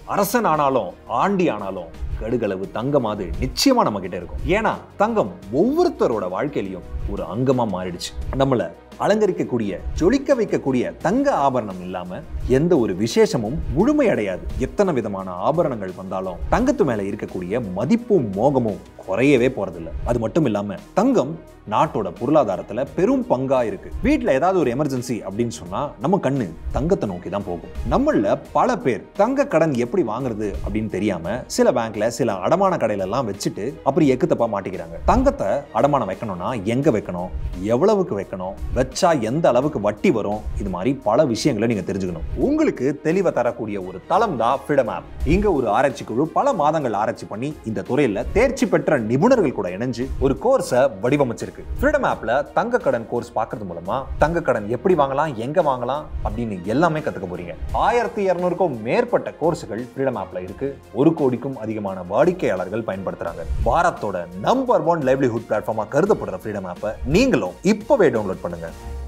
அரசன் ஆனாலும் ஆண்டி ஆனாலும் கடுகளவு தங்கமாது நிச்சயமா நம்ம கிட்ட இருக்கும் ஏன்னா தங்கம் ஒவ்வொருத்தரோட வாழ்க்கையிலையும் ஒரு அங்கமா மாறிடுச்சு நம்மள அலங்கரிக்கக்கூடிய ஜொலிக்க வைக்கக்கூடிய தங்க ஆபரணம் இல்லாம எந்த ஒரு விசேஷமும் முழுமையடையாது எத்தனை விதமான ஆபரணங்கள் வந்தாலும் தங்கத்து மேல இருக்கக்கூடிய மதிப்பும் மோகமும் குறையவே போறதில்ல அது மட்டும் இல்லாம தங்கம் நாட்டோட பொருளாதாரத்துல பெரும் பங்கா இருக்கு வீட்ல ஏதாவது ஒரு எமர்ஜென்சி அப்படின்னு சொன்னா நம்ம கண்ணு தங்கத்தை நோக்கி தான் போகும் நம்மள பல பேர் தங்க கடன் எப்படி வாங்குறது அப்படின்னு தெரியாம சில பேங்க்ல சில அடமான கடையில எல்லாம் வச்சுட்டு அப்புறம் எக்கு தப்பா மாட்டிக்கிறாங்க தங்கத்தை அடமானம் வைக்கணும்னா எங்க வைக்கணும் எவ்வளவுக்கு வைக்கணும் வச்சா எந்த அளவுக்கு வட்டி வரும் இது மாதிரி பல விஷயங்களை நீங்க தெரிஞ்சுக்கணும் உங்களுக்கு தெளிவை தரக்கூடிய ஒரு தளம் தான் ஃப்ரீடம் ஆப் இங்க ஒரு ஆராய்ச்சி குழு பல மாதங்கள் ஆராய்ச்சி பண்ணி இந்த துறையில தேர்ச்சி பெற்ற நிபுணர்கள் கூட இணைஞ்சு ஒரு கோர்ஸை வடிவமைச்சிருக்கு ஃப்ரீடம் ஆப்ல தங்க கடன் கோர்ஸ் பார்க்கறது மூலமா தங்க கடன் எப்படி வாங்கலாம் எங்க வாங்கலாம் அப்படின்னு எல்லாமே கத்துக்க போறீங்க ஆயிரத்தி இருநூறுக்கும் மேற்பட்ட கோர்ஸுகள் ஃப்ரீடம் ஆப்ல இருக்கு ஒரு கோடிக்கும் அதிகமான வாடிக்கையாளர்கள் பயன்படுத்துறாங்க பாரத்தோட நம்பர் ஒன் லைவ்லிஹுட் பிளாட்ஃபார்மா கருதப்படுற ஃப்ரீடம் ஆப்பை நீங்களும் இப்பவே டவுன்லோட் பண்ணுங்க